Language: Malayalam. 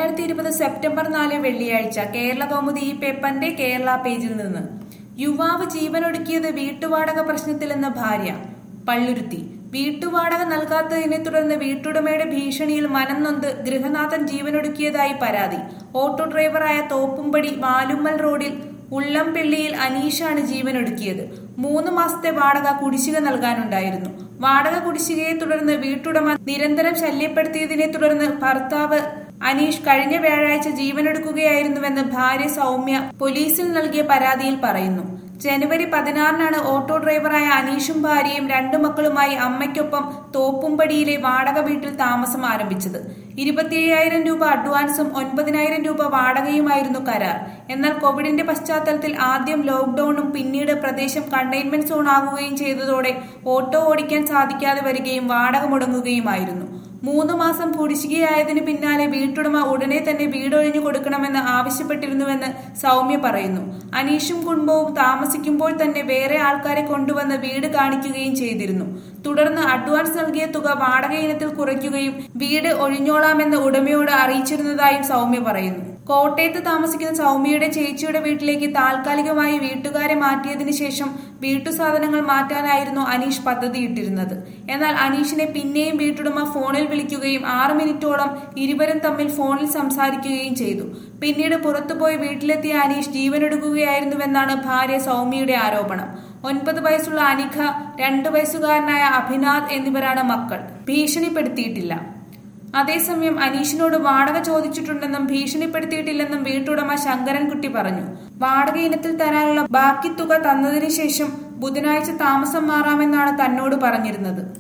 രണ്ടായിരത്തി ഇരുപത് സെപ്റ്റംബർ നാല് വെള്ളിയാഴ്ച കേരള കൗമുദി ഈ പേപ്പറിന്റെ കേരള പേജിൽ നിന്ന് യുവാവ് ജീവനൊടുക്കിയത് വീട്ടുവാടക പ്രശ്നത്തിലെന്ന് ഭാര്യ പള്ളുരുത്തി വീട്ടുവാടക നൽകാത്തതിനെ തുടർന്ന് വീട്ടുടമയുടെ ഭീഷണിയിൽ മനം നൊന്ത് ഗൃഹനാഥൻ ജീവനൊടുക്കിയതായി പരാതി ഓട്ടോ ഡ്രൈവറായ തോപ്പുംപടി വാലുമ്മൽ റോഡിൽ ഉള്ളംപിള്ളിയിൽ അനീഷാണ് ജീവനൊടുക്കിയത് മൂന്ന് മാസത്തെ വാടക കുടിശ്ശിക നൽകാനുണ്ടായിരുന്നു വാടക കുടിശ്ശികയെ തുടർന്ന് വീട്ടുടമ നിരന്തരം ശല്യപ്പെടുത്തിയതിനെ തുടർന്ന് ഭർത്താവ് അനീഷ് കഴിഞ്ഞ വ്യാഴാഴ്ച ജീവനെടുക്കുകയായിരുന്നുവെന്ന് ഭാര്യ സൗമ്യ പോലീസിൽ നൽകിയ പരാതിയിൽ പറയുന്നു ജനുവരി പതിനാറിനാണ് ഓട്ടോ ഡ്രൈവറായ അനീഷും ഭാര്യയും രണ്ടു മക്കളുമായി അമ്മയ്ക്കൊപ്പം തോപ്പുംപടിയിലെ വാടക വീട്ടിൽ താമസം ആരംഭിച്ചത് ഇരുപത്തിയ്യായിരം രൂപ അഡ്വാൻസും ഒൻപതിനായിരം രൂപ വാടകയുമായിരുന്നു കരാർ എന്നാൽ കോവിഡിന്റെ പശ്ചാത്തലത്തിൽ ആദ്യം ലോക്ഡൌണും പിന്നീട് പ്രദേശം കണ്ടെയ്ൻമെന്റ് സോൺ ആകുകയും ചെയ്തതോടെ ഓട്ടോ ഓടിക്കാൻ സാധിക്കാതെ വരികയും വാടക മുടങ്ങുകയുമായിരുന്നു മൂന്ന് മാസം കുടിശ്ശികയായതിനു പിന്നാലെ വീട്ടുടമ ഉടനെ തന്നെ വീടൊഴിഞ്ഞു കൊടുക്കണമെന്ന് ആവശ്യപ്പെട്ടിരുന്നുവെന്ന് സൗമ്യ പറയുന്നു അനീഷും കുടുംബവും താമസിക്കുമ്പോൾ തന്നെ വേറെ ആൾക്കാരെ കൊണ്ടുവന്ന് വീട് കാണിക്കുകയും ചെയ്തിരുന്നു തുടർന്ന് അഡ്വാൻസ് നൽകിയ തുക വാടക ഇനത്തിൽ കുറയ്ക്കുകയും വീട് ഒഴിഞ്ഞോളാമെന്ന് ഉടമയോട് അറിയിച്ചിരുന്നതായും സൗമ്യ പറയുന്നു കോട്ടയത്ത് താമസിക്കുന്ന സൗമ്യയുടെ ചേച്ചിയുടെ വീട്ടിലേക്ക് താൽക്കാലികമായി വീട്ടുകാരെ മാറ്റിയതിനു ശേഷം വീട്ടുസാധനങ്ങൾ മാറ്റാനായിരുന്നു അനീഷ് പദ്ധതിയിട്ടിരുന്നത് എന്നാൽ അനീഷിനെ പിന്നെയും വീട്ടുടമ ഫോണിൽ വിളിക്കുകയും ആറ് മിനിറ്റോളം ഇരുവരും തമ്മിൽ ഫോണിൽ സംസാരിക്കുകയും ചെയ്തു പിന്നീട് പുറത്തുപോയി വീട്ടിലെത്തിയ അനീഷ് ജീവനെടുക്കുകയായിരുന്നുവെന്നാണ് ഭാര്യ സൗമ്യയുടെ ആരോപണം ഒൻപത് വയസ്സുള്ള അനിഖ രണ്ടു വയസ്സുകാരനായ അഭിനാഥ് എന്നിവരാണ് മക്കൾ ഭീഷണിപ്പെടുത്തിയിട്ടില്ല അതേസമയം അനീഷിനോട് വാടക ചോദിച്ചിട്ടുണ്ടെന്നും ഭീഷണിപ്പെടുത്തിയിട്ടില്ലെന്നും വീട്ടുടമ ശങ്കരൻകുട്ടി പറഞ്ഞു വാടക ഇനത്തിൽ തരാനുള്ള ബാക്കി തുക തന്നതിനു ശേഷം ബുധനാഴ്ച താമസം മാറാമെന്നാണ് തന്നോട് പറഞ്ഞിരുന്നത്